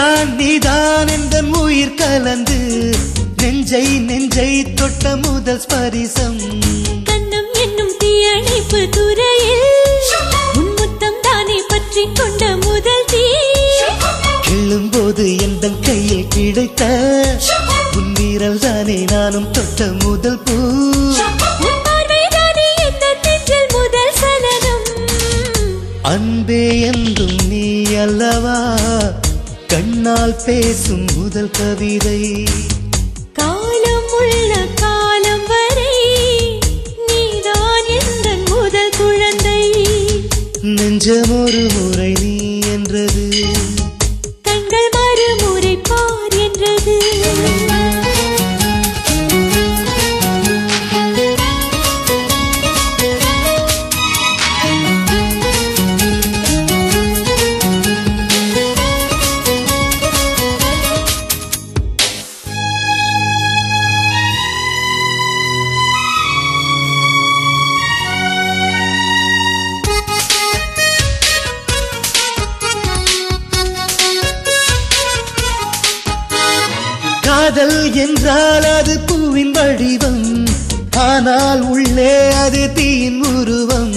நீதான் நீதான் என்ற உயிர் கலந்து நெஞ்சை நெஞ்சை தொட்ட முதல் ஸ்பரிசம் கண்ணம் என்னும் தீயணைப்பு துறையில் உன் முத்தம் தானே பற்றி கொண்ட முதல் தீ கிள்ளும்போது எந்த கையில் கிடைத்த உன் வீரல் தானே நானும் தொட்ட முதல் பூ உன் பார்வை தானே எந்த நெஞ்சில் முதல் சலனம் அன்பே என்றும் நீ அல்லவா கண்ணால் பேசும் முதல் கவிதை காலம் உள்ள காலம் வரை நீதான் எந்த முதல் குழந்தை நெஞ்சம் ஒரு முறை நீ என்றது கண்கள் மறுமுறை பார் என்றது காதல் என்றால் அது பூவின் வடிவம் ஆனால் உள்ளே அது தீயின் உருவம்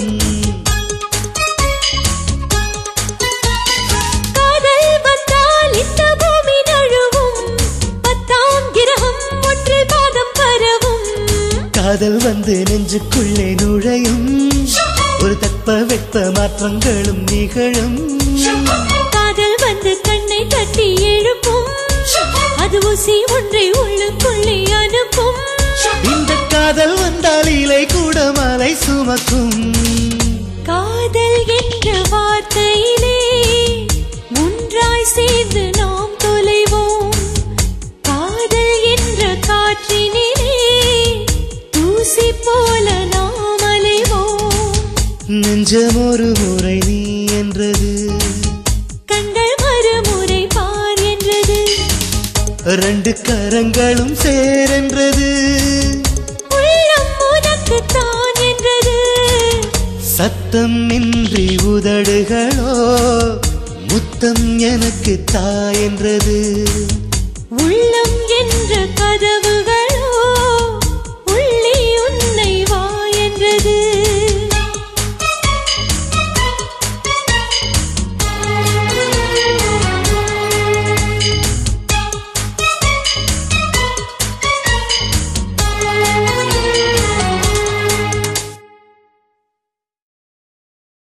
காதல் வந்தால் இந்த பூமி நழுவும் பத்தாம் கிரகம் ஒன்றில் பாதம் பரவும் காதல் வந்து நெஞ்சுக்குள்ளே நுழையும் ஒரு தட்ப வெப்ப மாற்றங்களும் நிகழும் காதல் வந்து கண்ணை தட்டி எழுப்பும் அது ஊசி ஒன்றை உள்ளுக்குள்ளே அனுப்பும் இந்த காதல் வந்தால் இலை கூட மலை சுமக்கும் காதல் என்ற வார்த்தையிலே ஒன்றாய் சேர்ந்து நாம் தொலைவோம் காதல் என்ற காற்றினிலே தூசி போல நாம் அலைவோம் நெஞ்சம் ஒரு முறை நீ என்றது கண்கள் மறுமுறை பார் என்றது ரெண்டு கரங்களும் சேரென்றது உள்ளம் உனக்கு தான் என்றது சத்தம் இன்றி உதடுகளோ முத்தம் எனக்கு தா என்றது உள்ளம் என்ன